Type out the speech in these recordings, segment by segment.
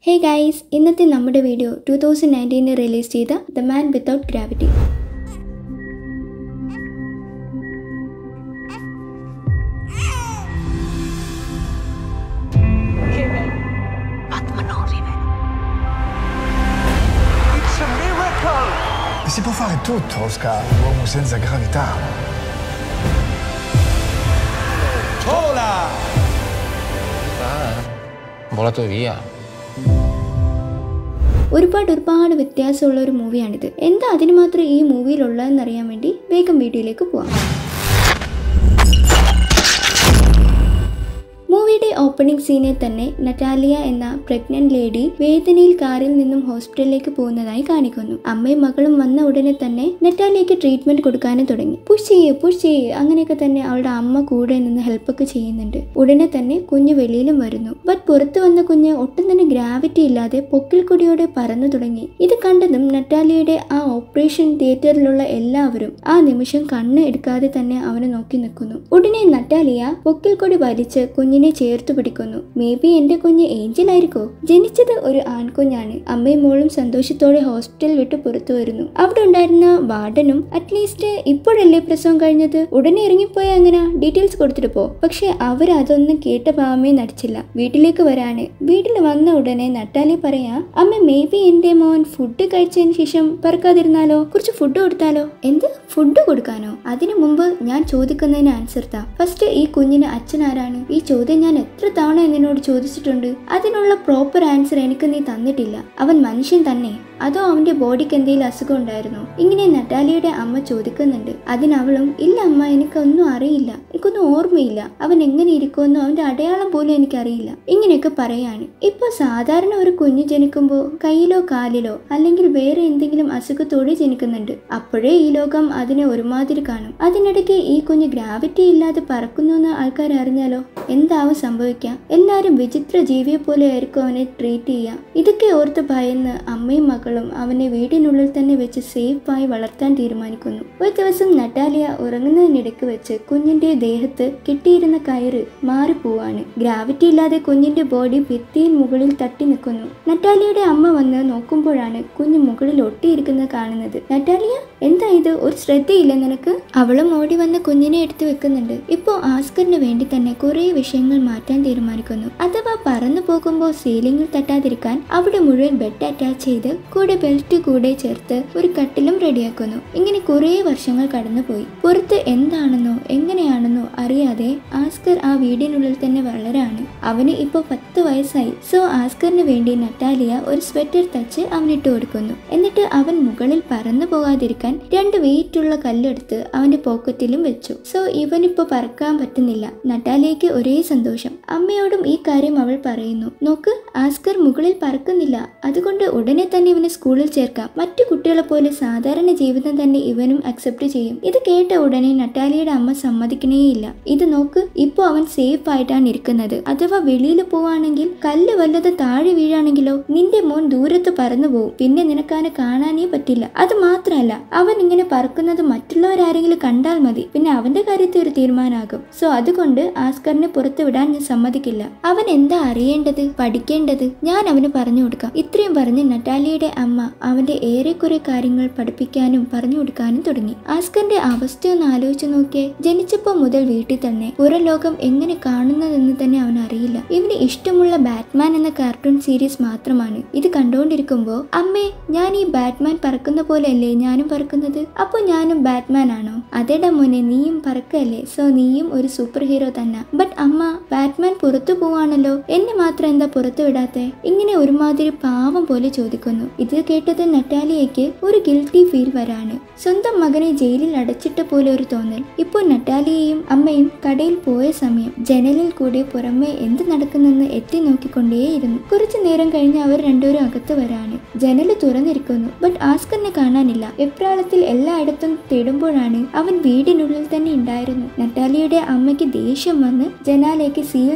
ഹേ guys ഇന്നത്തെ നമ്മുടെ video two thousand നയൻറ്റീനിൽ റിലീസ് ചെയ്ത the man without gravity It's a miracle! Si può fare tutto, Oscar, uomo senza gravità. Hola! Volato via. ഒരുപാട് ഒരുപാട് വ്യത്യാസമുള്ള ഒരു മൂവിയാണിത് എന്താ അതിന് മാത്രം ഈ മൂവിയിലുള്ളതെന്ന് അറിയാൻ വേണ്ടി വേഗം വീഡിയോയിലേക്ക് പോവാം മൂവിയുടെ ഓപ്പണിംഗ് സീനിൽ തന്നെ നറ്റാലിയ എന്ന പ്രഗ്നന്റ് ലേഡി വേദനയിൽ കാറിൽ നിന്നും ഹോസ്പിറ്റലിലേക്ക് പോകുന്നതായി കാണിക്കുന്നു അമ്മയും മകളും വന്ന ഉടനെ തന്നെ നറ്റാലിയക്ക് ട്രീറ്റ്മെന്റ് കൊടുക്കാനും തുടങ്ങി പുഷ് ചെയ്യേ പുഷ് ചെയ്യേ അങ്ങനെയൊക്കെ തന്നെ അവളുടെ അമ്മ കൂടെ നിന്ന് ഹെൽപ്പൊക്കെ ചെയ്യുന്നുണ്ട് ഉടനെ തന്നെ കുഞ്ഞ് വെളിയിലും വരുന്നു ബട്ട് പുറത്തു വന്ന കുഞ്ഞ് ഒട്ടും തന്നെ ഗ്രാവിറ്റി ഇല്ലാതെ പൊക്കിൽ കൊടിയോടെ പറന്നു തുടങ്ങി ഇത് കണ്ടതും നറ്റാലിയയുടെ ആ ഓപ്പറേഷൻ തിയേറ്ററിലുള്ള എല്ലാവരും ആ നിമിഷം കണ്ണ് എടുക്കാതെ തന്നെ അവനെ നോക്കി നിൽക്കുന്നു ഉടനെ നറ്റാലിയ പൊക്കിൽ കൊടി വലിച്ച് കുഞ്ഞിനെ ചേർത്ത് പിടിക്കുന്നു മേ ബി എന്റെ കുഞ്ഞ് ഏഞ്ചൽ ആയിരിക്കോ ജനിച്ചത് ഒരു ആൺകുഞ്ഞാണ് അമ്മയും മോളും സന്തോഷത്തോടെ ഹോസ്പിറ്റൽ വിട്ട് പുറത്തു വരുന്നു അവിടെ ഉണ്ടായിരുന്ന വാർഡനും അറ്റ്ലീസ്റ്റ് ഇപ്പോഴല്ലേ പ്രസവം കഴിഞ്ഞത് ഉടനെ ഇറങ്ങിപ്പോയ അങ്ങനെ ഡീറ്റെയിൽസ് കൊടുത്തിട്ട് പോ പക്ഷെ അവർ അതൊന്നും കേട്ട ഭാവമേ നടിച്ചില്ല വീട്ടിലേക്ക് വരാണ് വീട്ടിൽ വന്ന ഉടനെ നട്ടാലി പറയാ അമ്മ മേ ബി എന്റെ മോൻ ഫുഡ് കഴിച്ചതിന് ശേഷം പറക്കാതിരുന്നാലോ കുറച്ച് ഫുഡ് കൊടുത്താലോ എന്ത് ഫുഡ് കൊടുക്കാനോ അതിനു മുമ്പ് ഞാൻ ചോദിക്കുന്നതിന് ആൻസർ താ ഫസ്റ്റ് ഈ കുഞ്ഞിന് അച്ഛൻ ആരാണ് ഈ ചോദ്യം ഞാൻ എത്ര തവണ നിന്നോട് ചോദിച്ചിട്ടുണ്ട് അതിനുള്ള പ്രോപ്പർ ആൻസർ എനിക്ക് നീ തന്നിട്ടില്ല അവൻ മനുഷ്യൻ തന്നെ അതോ അവന്റെ ബോഡിക്ക് എന്തെങ്കിലും അസുഖം ഉണ്ടായിരുന്നോ ഇങ്ങനെ നറ്റാലിയുടെ അമ്മ ചോദിക്കുന്നുണ്ട് അതിനവളും ഇല്ല അമ്മ എനിക്കൊന്നും അറിയില്ല എനിക്കൊന്നും ഓർമ്മയില്ല അവൻ എങ്ങനെ ഇരിക്കുമെന്നോ അവന്റെ അടയാളം പോലും എനിക്കറിയില്ല ഇങ്ങനെയൊക്കെ പറയാണ് ഇപ്പൊ സാധാരണ ഒരു കുഞ്ഞ് ജനിക്കുമ്പോൾ കയ്യിലോ കാലിലോ അല്ലെങ്കിൽ വേറെ എന്തെങ്കിലും അസുഖത്തോടെ ജനിക്കുന്നുണ്ട് അപ്പോഴേ ഈ ലോകം അതിനെ ഒരുമാതിരി കാണും അതിനിടയ്ക്ക് ഈ കുഞ്ഞ് ഗ്രാവിറ്റി ഇല്ലാതെ പറക്കുന്നു എന്ന് ആൾക്കാർ അറിഞ്ഞാലോ എന്താവും സംഭവിക്കാം എല്ലാരും വിചിത്ര ജീവിയെ പോലെ ആയിരിക്കും അവനെ ട്രീറ്റ് ചെയ്യുക ഇതൊക്കെ ഓർത്ത് ഭയന്ന് അമ്മയും മക്കളും അവനെ വീടിനുള്ളിൽ തന്നെ വെച്ച് സേഫായി വളർത്താൻ തീരുമാനിക്കുന്നു ഒരു ദിവസം നട്ടാലിയ ഉറങ്ങുന്നതിനിടയ്ക്ക് വെച്ച് കുഞ്ഞിന്റെ ദേഹത്ത് കെട്ടിയിരുന്ന കയറ് മാറിപ്പോവാണ് ഗ്രാവിറ്റി ഇല്ലാതെ കുഞ്ഞിന്റെ ബോഡി ഭിത്തിയിൽ മുകളിൽ തട്ടി നിൽക്കുന്നു നറ്റാലിയുടെ അമ്മ വന്ന് നോക്കുമ്പോഴാണ് കുഞ്ഞ് മുകളിൽ ഒട്ടിയിരിക്കുന്നത് കാണുന്നത് നറ്റാലിയ എന്താ ഇത് ഒരു ശ്രദ്ധയില്ല നിനക്ക് അവളും ഓടി വന്ന് കുഞ്ഞിനെ എടുത്തു വെക്കുന്നുണ്ട് ഇപ്പോ ആസ്കറിന് വേണ്ടി തന്നെ കുറെ വിഷയങ്ങൾ മാറ്റാൻ തീരുമാനിക്കുന്നു അഥവാ പറന്നു പോകുമ്പോൾ സീലിംഗിൽ തട്ടാതിരിക്കാൻ അവിടെ മുഴുവൻ ബെഡ് അറ്റാച്ച് ചെയ്ത് കൂടെ ബെൽറ്റ് കൂടെ ചേർത്ത് ഒരു കട്ടിലും റെഡിയാക്കുന്നു ഇങ്ങനെ കുറെ വർഷങ്ങൾ കടന്നുപോയി പുറത്ത് എന്താണെന്നോ എങ്ങനെയാണെന്നോ അറിയാതെ ആസ്കർ ആ വീടിനുള്ളിൽ തന്നെ വളരാണ് അവന് ഇപ്പോൾ പത്ത് വയസ്സായി സോ ആസ്കറിന് വേണ്ടി നട്ടാലിയ ഒരു സ്വെറ്റർ തച്ച് അവനിട്ട് കൊടുക്കുന്നു എന്നിട്ട് അവൻ മുകളിൽ പറന്നു പോകാതിരിക്കാൻ രണ്ട് വെയിറ്റുള്ള കല്ലെടുത്ത് അവന്റെ പോക്കറ്റിലും വെച്ചു സോ ഇവനിപ്പോ പറക്കാൻ പറ്റുന്നില്ല നട്ടാലിയയ്ക്ക് ഒരേ സന്തോഷം അമ്മയോടും ഈ കാര്യം അവൾ പറയുന്നു നോക്ക് ആസ്കർ മുകളിൽ പറക്കുന്നില്ല അതുകൊണ്ട് ഉടനെ തന്നെ ഇവനെ സ്കൂളിൽ ചേർക്കാം മറ്റു കുട്ടികളെ പോലെ സാധാരണ ജീവിതം തന്നെ ഇവനും അക്സെപ്റ്റ് ചെയ്യും ഇത് കേട്ട ഉടനെ നട്ടാലിയുടെ അമ്മ സമ്മതിക്കണേയില്ല ഇത് നോക്ക് ഇപ്പൊ അവൻ സേഫ് ആയിട്ടാണ് ഇരിക്കുന്നത് അഥവാ വെളിയിൽ പോവാണെങ്കിൽ കല്ല് വല്ലത് താഴെ വീഴാണെങ്കിലോ നിന്റെ മോൻ ദൂരത്ത് പറന്നു പോകും പിന്നെ നിനക്കവനെ കാണാനേ പറ്റില്ല അത് മാത്രമല്ല അവൻ ഇങ്ങനെ പറക്കുന്നത് മറ്റുള്ളവരാരെങ്കിലും കണ്ടാൽ മതി പിന്നെ അവന്റെ കാര്യത്തിൽ ഒരു തീരുമാനമാകും സോ അതുകൊണ്ട് ആസ്കറിനെ പുറത്തു വിടാൻ ഞാൻ സമ്മതിക്കില്ല അവൻ എന്താ അറിയേണ്ടത് പഠിക്കേണ്ടത് ഞാൻ അവന് പറഞ്ഞു കൊടുക്കാം ഇത്രയും പറഞ്ഞ് നറ്റാലിയുടെ അമ്മ അവന്റെ ഏറെക്കുറെ കാര്യങ്ങൾ പഠിപ്പിക്കാനും പറഞ്ഞു കൊടുക്കാനും തുടങ്ങി ആസ്കറിന്റെ അവസ്ഥയൊന്ന് ആലോചിച്ച് നോക്കിയേ ജനിച്ചപ്പോ മുതൽ വീട്ടിൽ തന്നെ പുറം ലോകം എങ്ങനെ കാണുന്നതെന്ന് തന്നെ അവൻ അറിയില്ല ഇവന് ഇഷ്ടമുള്ള ബാറ്റ്മാൻ എന്ന കാർട്ടൂൺ സീരീസ് മാത്രമാണ് ഇത് കണ്ടുകൊണ്ടിരിക്കുമ്പോ അമ്മേ ഞാൻ ഈ ബാറ്റ്മാൻ പറക്കുന്ന പോലെയല്ലേ ഞാനും പറക്കുന്നത് അപ്പൊ ഞാനും ബാറ്റ്മാൻ ആണോ അതേടാ മോനെ നീയും പറക്കല്ലേ സോ നീയും ഒരു സൂപ്പർ ഹീറോ തന്നെ ബട്ട് അമ്മ ബാറ്റ്മാൻ പുറത്തു പോവാണല്ലോ എന്നെ മാത്രം എന്താ പുറത്തു വിടാത്തെ ഇങ്ങനെ ഒരുമാതിരി പാവം പോലെ ചോദിക്കുന്നു ഇത് കേട്ടത് നറ്റാലിയയ്ക്ക് ഒരു ഗിൽറ്റി ഫീൽ വരാണ് സ്വന്തം മകനെ ജയിലിൽ അടച്ചിട്ട പോലെ ഒരു തോന്നൽ ഇപ്പോൾ നറ്റാലിയയും അമ്മയും കടയിൽ പോയ സമയം ജനലിൽ കൂടി പുറമെ എന്ത് നടക്കുന്നെന്ന് എത്തി നോക്കിക്കൊണ്ടേയിരുന്നു കുറച്ചു നേരം കഴിഞ്ഞ് അവർ രണ്ടുപേരും അകത്ത് വരാണ് ജനല് തുറന്നിരിക്കുന്നു ബട്ട് ആസ്കറിനെ കാണാനില്ല എപ്രാളത്തിൽ എല്ലായിടത്തും തേടുമ്പോഴാണ് അവൻ വീടിനുള്ളിൽ തന്നെ ഉണ്ടായിരുന്നു നറ്റാലിയുടെ അമ്മയ്ക്ക് ദേഷ്യം വന്ന് ജനാലയ്ക്ക് സീൽ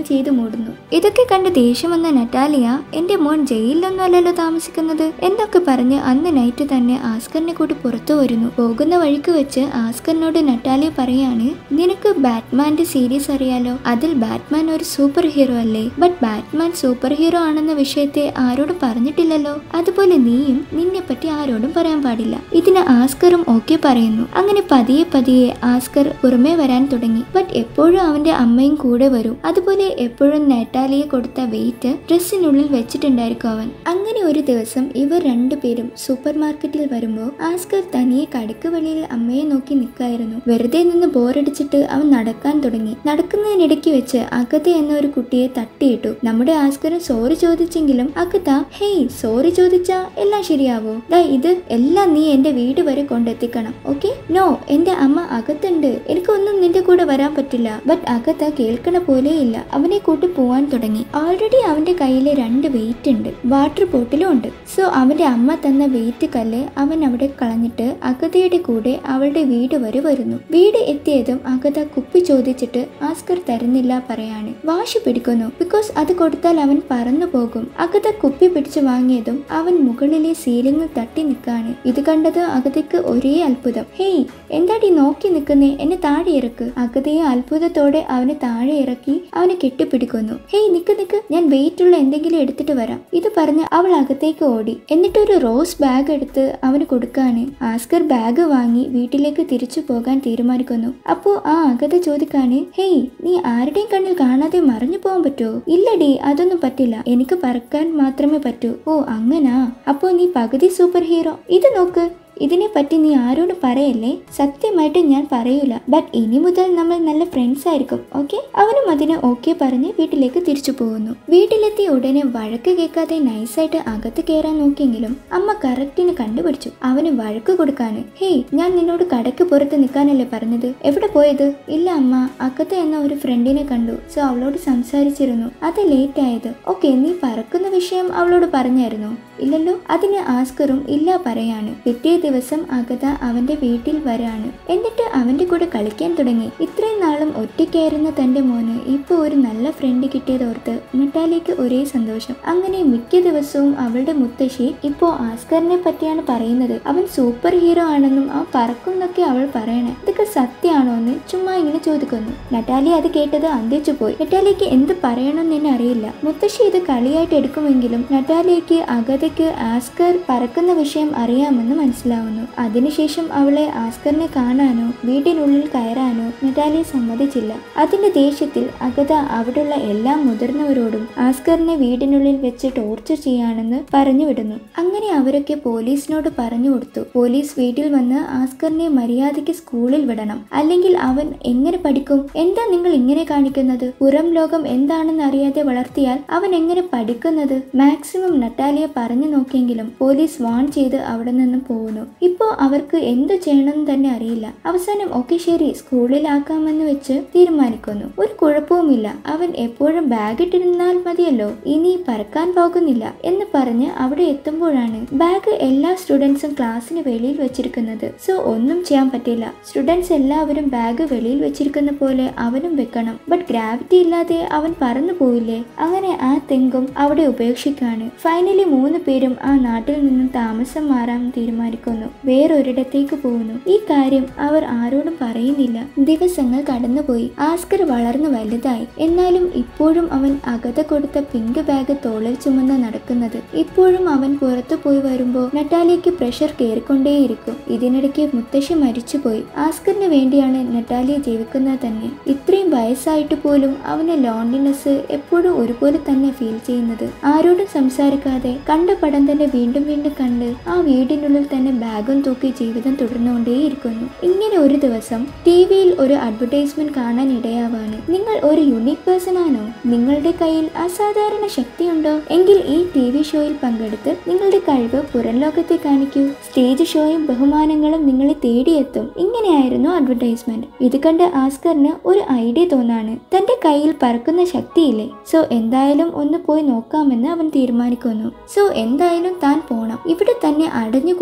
എന്തെങ്കിലും ചെയ്തു മൂടുന്നു ഇതൊക്കെ കണ്ട് ദേഷ്യം വന്ന നറ്റാലിയ എന്റെ മോൻ ജയിലിലൊന്നും അല്ലല്ലോ താമസിക്കുന്നത് എന്നൊക്കെ പറഞ്ഞ് അന്ന് നൈറ്റ് തന്നെ ആസ്കറിനെ കൂടി പുറത്തു വരുന്നു പോകുന്ന വഴിക്ക് വെച്ച് ആസ്കറിനോട് നറ്റാലിയ പറയാണ് നിനക്ക് ബാറ്റ്മാന്റെ സീരീസ് അറിയാലോ അതിൽ ബാറ്റ്മാൻ ഒരു സൂപ്പർ ഹീറോ അല്ലേ ബട്ട് ബാറ്റ്മാൻ സൂപ്പർ ഹീറോ ആണെന്ന വിഷയത്തെ ആരോടും പറഞ്ഞിട്ടില്ലല്ലോ അതുപോലെ നീയും നിന്നെ പറ്റി ആരോടും പറയാൻ പാടില്ല ഇതിന് ആസ്കറും ഓക്കെ പറയുന്നു അങ്ങനെ പതിയെ പതിയെ ആസ്കർ പുറമേ വരാൻ തുടങ്ങി ബട്ട് എപ്പോഴും അവന്റെ അമ്മയും കൂടെ വരും അതുപോലെ എപ്പോഴും നെറ്റാലിയെ കൊടുത്ത വെയിറ്റ് ഡ്രസ്സിനുള്ളിൽ വെച്ചിട്ടുണ്ടായിരിക്കും അവൻ അങ്ങനെ ഒരു ദിവസം ഇവർ രണ്ടുപേരും സൂപ്പർ മാർക്കറ്റിൽ വരുമ്പോൾ ആസ്കർ തനിയെ കടക്ക് വെളിയിൽ അമ്മയെ നോക്കി നിൽക്കായിരുന്നു വെറുതെ നിന്ന് ബോറടിച്ചിട്ട് അവൻ നടക്കാൻ തുടങ്ങി നടക്കുന്നതിനിടയ്ക്ക് വെച്ച് അഗത എന്ന ഒരു കുട്ടിയെ തട്ടിയിട്ടു നമ്മുടെ ആസ്കറും സോറി ചോദിച്ചെങ്കിലും അഗത ഹേയ് സോറി ചോദിച്ചാ എല്ലാം ശരിയാവോ ദാ ഇത് എല്ലാം നീ എന്റെ വീട് വരെ കൊണ്ടെത്തിക്കണം ഓക്കെ നോ എന്റെ അമ്മ അകത്തുണ്ട് എനിക്കൊന്നും നിന്റെ കൂടെ വരാൻ പറ്റില്ല ബട്ട് അകത്ത കേൾക്കണ പോലെയില്ല അവനെ കൂട്ടി പോവാൻ തുടങ്ങി ഓൾറെഡി അവന്റെ കയ്യിൽ രണ്ട് വെയിറ്റ് ഉണ്ട് വാട്ടർ ബോട്ടിലും ഉണ്ട് സോ അവന്റെ അമ്മ തന്ന വെയിറ്റ് കല്ല് അവൻ അവിടെ കളഞ്ഞിട്ട് അഗതയുടെ കൂടെ അവളുടെ വീട് വരെ വരുന്നു വീട് എത്തിയതും അഗത കുപ്പി ചോദിച്ചിട്ട് ആസ്കർ തരുന്നില്ല പറയാണ് വാശി പിടിക്കുന്നു ബിക്കോസ് അത് കൊടുത്താൽ അവൻ പറന്നു പോകും അഗത കുപ്പി പിടിച്ചു വാങ്ങിയതും അവൻ മുകളിലെ സീലിംഗിൽ തട്ടി നിൽക്കാണ് ഇത് കണ്ടത് അഗതയ്ക്ക് ഒരേ അത്ഭുതം ഹേയ് എന്താടി നോക്കി നിൽക്കുന്നേ എന്നെ താഴെ ഇറക്ക് അഗതയെ അത്ഭുതത്തോടെ അവനെ താഴെ ഇറക്കി അവനെ കെട്ടിപ്പിടിക്കുന്നു ഹേയ് നിക്ക് നിക്ക് ഞാൻ വെയിറ്റ് ഉള്ള എന്തെങ്കിലും എടുത്തിട്ട് വരാം ഇത് പറഞ്ഞ് അവൾ അകത്തേക്ക് ഓടി എന്നിട്ട് ഒരു റോസ് ബാഗ് എടുത്ത് അവന് കൊടുക്കാന് ആസ്കർ ബാഗ് വാങ്ങി വീട്ടിലേക്ക് തിരിച്ചു പോകാൻ തീരുമാനിക്കുന്നു അപ്പോ ആ അഗത ചോദിക്കാന് ഹേയ് നീ ആരുടെയും കണ്ണിൽ കാണാതെ മറിഞ്ഞു പോകാൻ പറ്റുമോ ഇല്ലടി അതൊന്നും പറ്റില്ല എനിക്ക് പറക്കാൻ മാത്രമേ പറ്റൂ ഓ അങ്ങനാ അപ്പോ നീ പകുതി സൂപ്പർ ഹീറോ ഇത് നോക്ക് ഇതിനെ പറ്റി നീ ആരോടും പറയല്ലേ സത്യമായിട്ട് ഞാൻ പറയൂല ബട്ട് ഇനി മുതൽ നമ്മൾ നല്ല ഫ്രണ്ട്സ് ആയിരിക്കും ഓക്കെ അവനും അതിന് ഓക്കെ പറഞ്ഞ് വീട്ടിലേക്ക് തിരിച്ചു പോകുന്നു വീട്ടിലെത്തിയ ഉടനെ വഴക്ക് കേൾക്കാതെ നൈസായിട്ട് അകത്ത് കയറാൻ നോക്കിയെങ്കിലും അമ്മ കറക്റ്റിന് കണ്ടുപിടിച്ചു അവന് വഴക്ക് കൊടുക്കാന് ഹേയ് ഞാൻ നിന്നോട് കടക്ക് പുറത്ത് നിൽക്കാനല്ലേ പറഞ്ഞത് എവിടെ പോയത് ഇല്ല അമ്മ അകത്ത് എന്ന ഒരു ഫ്രണ്ടിനെ കണ്ടു സോ അവളോട് സംസാരിച്ചിരുന്നു അത് ലേറ്റ് ആയത് ഓക്കെ നീ പറക്കുന്ന വിഷയം അവളോട് പറഞ്ഞായിരുന്നോ ഇല്ലല്ലോ അതിന് ആസ്കറും ഇല്ല പറയാണ് പിറ്റേ ദിവസം അഗത അവന്റെ വീട്ടിൽ വരാണ് എന്നിട്ട് അവന്റെ കൂടെ കളിക്കാൻ തുടങ്ങി ഇത്രയും നാളും ഒറ്റയ്ക്കായിരുന്ന തന്റെ മോന് ഇപ്പൊ ഒരു നല്ല ഫ്രണ്ട് കിട്ടിയതോർത്ത് നട്ടാലിക്ക് ഒരേ സന്തോഷം അങ്ങനെ മിക്ക ദിവസവും അവളുടെ മുത്തശ്ശി ഇപ്പോ ആസ്കറിനെ പറ്റിയാണ് പറയുന്നത് അവൻ സൂപ്പർ ഹീറോ ആണെന്നും അവൻ പറക്കും എന്നൊക്കെ അവൾ പറയണേ ഇതൊക്കെ സത്യമാണോ എന്ന് ചുമ്മാ ഇങ്ങനെ ചോദിക്കുന്നു നട്ടാലി അത് കേട്ടത് അന്തിച്ചു പോയി നട്ടാലിക്ക് എന്ത് പറയണമെന്ന് തന്നെ അറിയില്ല മുത്തശ്ശി ഇത് കളിയായിട്ട് എടുക്കുമെങ്കിലും നട്ടാലിക്ക് അഗതയ്ക്ക് ആസ്കർ പറക്കുന്ന വിഷയം അറിയാമെന്ന് മനസ്സിലാവുന്നു അതിനുശേഷം അവളെ ആസ്കറിനെ കാണാനോ വീട്ടിനുള്ളിൽ കയറാനോ നറ്റാലിയ സമ്മതിച്ചില്ല അതിന്റെ ദേഷ്യത്തിൽ അഗത അവിടെയുള്ള എല്ലാ മുതിർന്നവരോടും ആസ്കറിനെ വീടിനുള്ളിൽ വെച്ച് ടോർച്ചർ ചെയ്യാണെന്ന് പറഞ്ഞു വിടുന്നു അങ്ങനെ അവരൊക്കെ പോലീസിനോട് പറഞ്ഞു കൊടുത്തു പോലീസ് വീട്ടിൽ വന്ന് ആസ്കറിനെ മര്യാദയ്ക്ക് സ്കൂളിൽ വിടണം അല്ലെങ്കിൽ അവൻ എങ്ങനെ പഠിക്കും എന്താ നിങ്ങൾ ഇങ്ങനെ കാണിക്കുന്നത് പുറം ലോകം എന്താണെന്ന് അറിയാതെ വളർത്തിയാൽ അവൻ എങ്ങനെ പഠിക്കുന്നത് മാക്സിമം നട്ടാലിയെ പറഞ്ഞു നോക്കിയെങ്കിലും പോലീസ് വാൺ ചെയ്ത് അവിടെ നിന്ന് പോകുന്നു ഇപ്പോ അവർക്ക് എന്തു ചെയ്യണമെന്ന് തന്നെ അറിയില്ല അവസാനം ഓക്കെ ശരി സ്കൂളിലാക്കാമെന്ന് വെച്ച് തീരുമാനിക്കുന്നു ഒരു കുഴപ്പവുമില്ല അവൻ എപ്പോഴും ബാഗ് ഇട്ടിരുന്നാൽ മതിയല്ലോ ഇനി പറക്കാൻ പോകുന്നില്ല എന്ന് പറഞ്ഞ് അവിടെ എത്തുമ്പോഴാണ് ബാഗ് എല്ലാ സ്റ്റുഡൻസും ക്ലാസ്സിന് വെളിയിൽ വെച്ചിരിക്കുന്നത് സോ ഒന്നും ചെയ്യാൻ പറ്റില്ല സ്റ്റുഡൻസ് എല്ലാവരും ബാഗ് വെളിയിൽ വെച്ചിരിക്കുന്ന പോലെ അവനും വെക്കണം ബട്ട് ഗ്രാവിറ്റി ഇല്ലാതെ അവൻ പറന്നു പോയില്ലേ അങ്ങനെ ആ തെങ്കും അവിടെ ഉപേക്ഷിക്കാണ് ഫൈനലി മൂന്ന് പേരും ആ നാട്ടിൽ നിന്നും താമസം മാറാൻ തീരുമാനിക്കുന്നു വേറൊരിടത്തേക്ക് പോകുന്നു ഈ കാര്യം അവർ ആരോടും പറയുന്നില്ല ദിവസങ്ങൾ കടന്നുപോയി ആസ്കർ വളർന്നു വലുതായി എന്നാലും ഇപ്പോഴും അവൻ അകത കൊടുത്ത പിങ്ക് ബാഗ് തോളിൽ ചുമന്ന് നടക്കുന്നത് ഇപ്പോഴും അവൻ പുറത്തു പോയി വരുമ്പോൾ നട്ടാലിയക്ക് പ്രഷർ കയറിക്കൊണ്ടേയിരിക്കും ഇതിനിടയ്ക്ക് മുത്തശ്ശി മരിച്ചുപോയി ആസ്കറിന് വേണ്ടിയാണ് നട്ടാലിയ ജീവിക്കുന്നത് തന്നെ ഇത്രയും വയസ്സായിട്ട് പോലും അവന് ലോൺലിനെസ് എപ്പോഴും ഒരുപോലെ തന്നെ ഫീൽ ചെയ്യുന്നത് ആരോടും സംസാരിക്കാതെ കണ്ട പടം തന്നെ വീണ്ടും വീണ്ടും കണ്ട് ആ വീടിനുള്ളിൽ തന്നെ ബാഗും തൂക്കി ജീവിതം തുടർന്നുകൊണ്ടേയിരിക്കുന്നു ഇങ്ങനെ ഒരു ദിവസം ടി വിയിൽ ഒരു അഡ്വർടൈസ്മെന്റ് കാണാൻ ഇടയാവാണ് നിങ്ങൾ ഒരു യുണീക് പേഴ്സൺ ആണോ നിങ്ങളുടെ കയ്യിൽ അസാധാരണ ശക്തിയുണ്ടോ എങ്കിൽ ഈ ടി വി ഷോയിൽ പങ്കെടുത്ത് നിങ്ങളുടെ കഴിവ് പുറം ലോകത്തെ കാണിക്കൂ സ്റ്റേജ് ഷോയും ബഹുമാനങ്ങളും നിങ്ങളെ തേടിയെത്തും ഇങ്ങനെയായിരുന്നു അഡ്വർടൈസ്മെന്റ് ഇത് കണ്ട് ആസ്കറിന് ഒരു ഐഡിയ തോന്നാണ് തന്റെ കയ്യിൽ പറക്കുന്ന ശക്തിയില്ലേ സോ എന്തായാലും ഒന്ന് പോയി നോക്കാമെന്ന് അവൻ തീരുമാനിക്കുന്നു സോ എന്തായാലും താൻ പോണം ഇവിടെ തന്നെ അടഞ്ഞുകൂടിയിരിക്കാൻ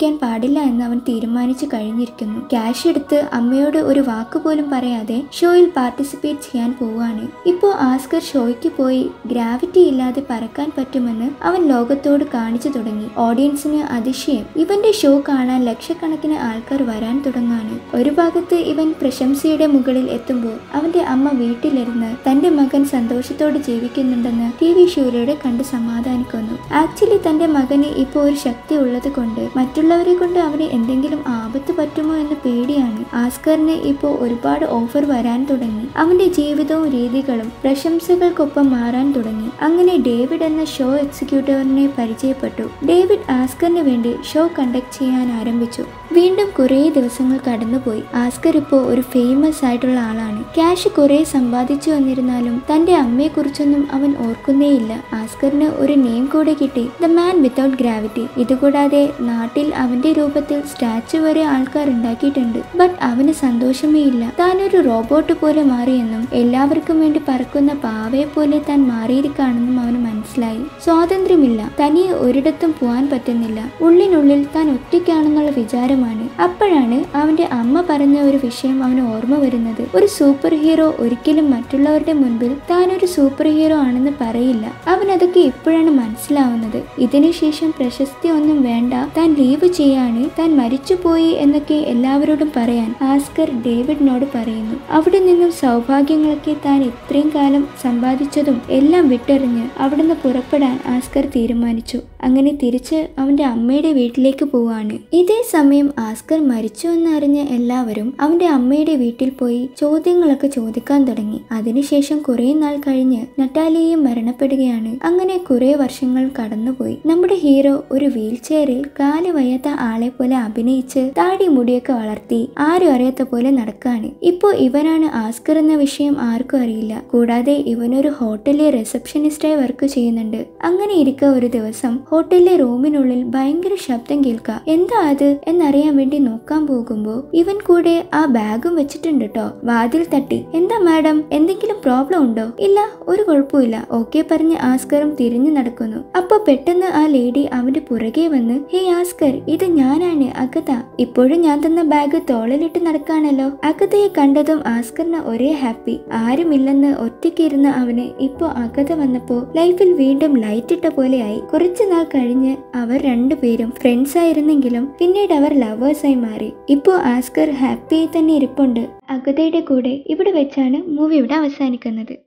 ജീവിക്കാൻ പാടില്ല എന്ന് അവൻ തീരുമാനിച്ചു കഴിഞ്ഞിരിക്കുന്നു ക്യാഷ് എടുത്ത് അമ്മയോട് ഒരു വാക്ക് പോലും പറയാതെ ഷോയിൽ പാർട്ടിസിപ്പേറ്റ് ചെയ്യാൻ പോവുകയാണ് ഇപ്പോൾ ആസ്കർ ഷോയ്ക്ക് പോയി ഗ്രാവിറ്റി ഇല്ലാതെ പറക്കാൻ പറ്റുമെന്ന് അവൻ ലോകത്തോട് കാണിച്ചു തുടങ്ങി ഓഡിയൻസിന് അതിശയം ഇവന്റെ ഷോ കാണാൻ ലക്ഷക്കണക്കിന് ആൾക്കാർ വരാൻ തുടങ്ങാണ് ഒരു ഭാഗത്ത് ഇവൻ പ്രശംസയുടെ മുകളിൽ എത്തുമ്പോൾ അവന്റെ അമ്മ വീട്ടിലിരുന്ന് തന്റെ മകൻ സന്തോഷത്തോടെ ജീവിക്കുന്നുണ്ടെന്ന് ടി വി ഷൂരയുടെ കണ്ട് സമാധാനിക്കുന്നു ആക്ച്വലി തന്റെ മകന് ഇപ്പോൾ ഒരു ശക്തി ഉള്ളത് കൊണ്ട് മറ്റുള്ളവരെ കൊണ്ട് അവന് എന്തെങ്കിലും ആപത്ത് പറ്റുമോ എന്ന പേടിയാണ് ആസ്കറിന് ഇപ്പോൾ ഒരുപാട് ഓഫർ വരാൻ തുടങ്ങി അവന്റെ ജീവിതവും രീതികളും പ്രശംസകൾക്കൊപ്പം മാറാൻ തുടങ്ങി അങ്ങനെ ഡേവിഡ് എന്ന ഷോ എക്സിക്യൂട്ടീവറിനെ പരിചയപ്പെട്ടു ഡേവിഡ് ആസ്കറിന് വേണ്ടി ഷോ കണ്ടക്ട് ചെയ്യാൻ ആരംഭിച്ചു വീണ്ടും കുറേ ദിവസങ്ങൾ കടന്നുപോയി ആസ്കർ ഇപ്പോൾ ഒരു ഫേമസ് ആയിട്ടുള്ള ആളാണ് ക്യാഷ് കുറെ സമ്പാദിച്ചു വന്നിരുന്നാലും തന്റെ അമ്മയെക്കുറിച്ചൊന്നും അവൻ ഓർക്കുന്നേയില്ല ആസ്കറിന് ഒരു നെയിം കൂടെ കിട്ടി ദ മാൻ വിത്തൗട്ട് ഗ്രാവിറ്റി ഇതുകൂടാതെ നാട്ടിൽ അവന്റെ രൂപത്തിൽ സ്റ്റാച്ചു വരെ ആൾക്കാർ ഉണ്ടാക്കിയിട്ടുണ്ട് ബട്ട് അവന് സന്തോഷമേ ഇല്ല താൻ ഒരു റോബോട്ട് പോലെ മാറിയെന്നും എല്ലാവർക്കും വേണ്ടി പറക്കുന്ന പാവയെ പോലെ താൻ മാറിയിരിക്കാണെന്നും അവന് മനസ്സിലായി സ്വാതന്ത്ര്യമില്ല തനിയെ ഒരിടത്തും പോവാൻ പറ്റുന്നില്ല ഉള്ളിനുള്ളിൽ താൻ ഒറ്റയ്ക്കാണെന്നുള്ള വിചാരമാണ് അപ്പോഴാണ് അവന്റെ അമ്മ പറഞ്ഞ ഒരു വിഷയം അവന് ഓർമ്മ വരുന്നത് ഒരു സൂപ്പർ ഹീറോ ഒരിക്കലും മറ്റുള്ളവരുടെ മുൻപിൽ താൻ ഒരു സൂപ്പർ ഹീറോ ആണെന്ന് പറയില്ല അവൻ അതൊക്കെ ഇപ്പോഴാണ് മനസ്സിലാവുന്നത് ഇതിനുശേഷം പ്രശസ്തി ഒന്നും വേണ്ട താൻ ലീവ് ചെയ്യാണ് താൻ മരിച്ചുപോയി എന്നൊക്കെ എല്ലാവരോടും പറയാൻ ആസ്കർ ഡേവിഡിനോട് പറയുന്നു അവിടെ നിന്നും സൗഭാഗ്യങ്ങളൊക്കെ താൻ ഇത്രയും കാലം സമ്പാദിച്ചതും എല്ലാം വിട്ടെറിഞ്ഞ് അവിടുന്ന് പുറപ്പെടാൻ ആസ്കർ തീരുമാനിച്ചു അങ്ങനെ തിരിച്ച് അവന്റെ അമ്മയുടെ വീട്ടിലേക്ക് പോവാണ് ഇതേ സമയം ആസ്കർ മരിച്ചു എന്നറിഞ്ഞ എല്ലാവരും അവന്റെ അമ്മയുടെ വീട്ടിൽ പോയി ചോദ്യങ്ങളൊക്കെ ചോദിക്കാൻ തുടങ്ങി അതിനുശേഷം കുറെ നാൾ കഴിഞ്ഞ് നട്ടാലിയയും മരണപ്പെടുകയാണ് അങ്ങനെ കുറെ വർഷങ്ങൾ കടന്നുപോയി നമ്മുടെ ഹീറോ ഒരു വീൽ ചെയറിൽ കാല് വയ്യാത്ത ആളെ പോലെ അഭിനയിച്ച് താടി മുടിയൊക്കെ വളർത്തി ആരും അറിയാത്ത പോലെ നടക്കാണ് ഇപ്പോ ഇവനാണ് ആസ്കർ എന്ന വിഷയം ആർക്കും അറിയില്ല കൂടാതെ ഇവനൊരു ഹോട്ടലിലെ റിസപ്ഷനിസ്റ്റായി വർക്ക് ചെയ്യുന്നുണ്ട് അങ്ങനെ ഇരിക്ക ഒരു ദിവസം ഹോട്ടലിലെ റൂമിനുള്ളിൽ ഭയങ്കര ശബ്ദം കേൾക്കാം എന്താ അത് എന്നറിയാൻ വേണ്ടി നോക്കാൻ പോകുമ്പോ ഇവൻ കൂടെ ആ ബാഗും വെച്ചിട്ടുണ്ട് കേട്ടോ വാതിൽ തട്ടി എന്താ മാഡം എന്തെങ്കിലും പ്രോബ്ലം ഉണ്ടോ ഇല്ല ഒരു കുഴപ്പമില്ല ഓക്കെ പറഞ്ഞ് ആസ്കറും തിരിഞ്ഞു നടക്കുന്നു അപ്പൊ പെട്ടെന്ന് ആ ലേഡി അവന്റെ പുറകെ വന്ന് ഹേ ആസ്കർ ഇത് ഞാനാണ് അഗത ഇപ്പോഴും ഞാൻ തന്ന ബാഗ് തോളിലിട്ട് നടക്കാണല്ലോ അഗതയെ കണ്ടതും ആസ്കറിന് ഒരേ ഹാപ്പി ആരുമില്ലെന്ന് ഒറ്റയ്ക്കിരുന്ന അവന് ഇപ്പോ അഗത വന്നപ്പോ ലൈഫിൽ വീണ്ടും ലൈറ്റ് ഇട്ട പോലെയായി കുറച്ചു നാൾ കഴിഞ്ഞ് അവർ രണ്ടുപേരും ഫ്രണ്ട്സ് ആയിരുന്നെങ്കിലും പിന്നീട് അവർ ലവേഴ്സായി മാറി ഇപ്പോ ആസ്കർ ഹാപ്പിയായി തന്നെ ഇരിപ്പുണ്ട് അഗതയുടെ കൂടെ ഇവിടെ വെച്ചാണ് മൂവി ഇവിടെ അവസാനിക്കുന്നത്